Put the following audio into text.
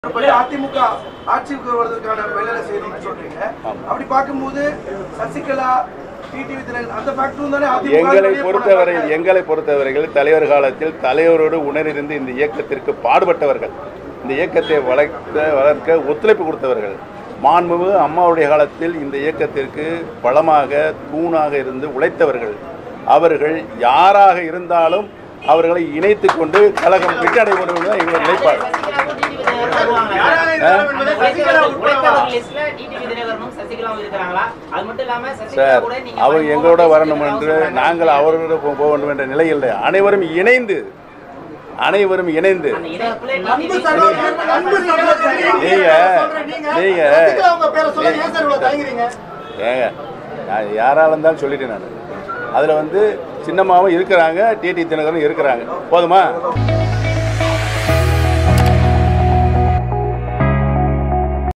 படி அதிமுக ஆட்சிக்கு வருவதற்கான வேலைகளை செய்யணும்னு சொல்றீங்க அப்படி பார்க்கும்போது சசிகலா டிடிவி தினகரன் அந்த ஃபேக்டரும் தானே அதிமுக எங்களை வெளியே போன பொறுத்தவரை factor. எங்களை பொறுத்தவரைகள் தலைவர் காலத்தில் தலைவரோடு உணர்ந்து இந்த இயக்கத்திற்கு பாடுபட்டவர்கள் இந்த இயக்கத்தை வளர்க்க வளர்க்க ஒத்துழைப்பு கொடுத்தவர்கள் மாண்புமிகு அம்மாவுடைய காலத்தில் இந்த இயக்கத்திற்கு பலமாக தூணாக இருந்து உழைத்தவர்கள் அவர்கள் யாராக இருந்தாலும் அவர்களை இணைத்துக் கொண்டு கழகம் வெற்றி தான் எங்களுடைய நிலைப்பாடு சார் அவர் எங்களோட வரணும் என்று நாங்கள் அவரோட போ- போக வேண்டும் என்ற நிலை இல்லை அனைவரும் இணைந்து அனைவரும் இணைந்து அன்பு சகோதரர், அன்பு சகோதரர், நீங்க நீங்க நீங்க சசிகலா உங்க பேரை சொல்ல ஏன் சார் இவ்வளவு தயங்குறீங்க ஏங்க நான் யாராக இருந்தாலும் சொல்லிட்டேன் நான் அதில் வந்து சின்னம்மாவும் இருக்கிறாங்க டிடி தினகரனும் இருக்கிறாங்க போதுமா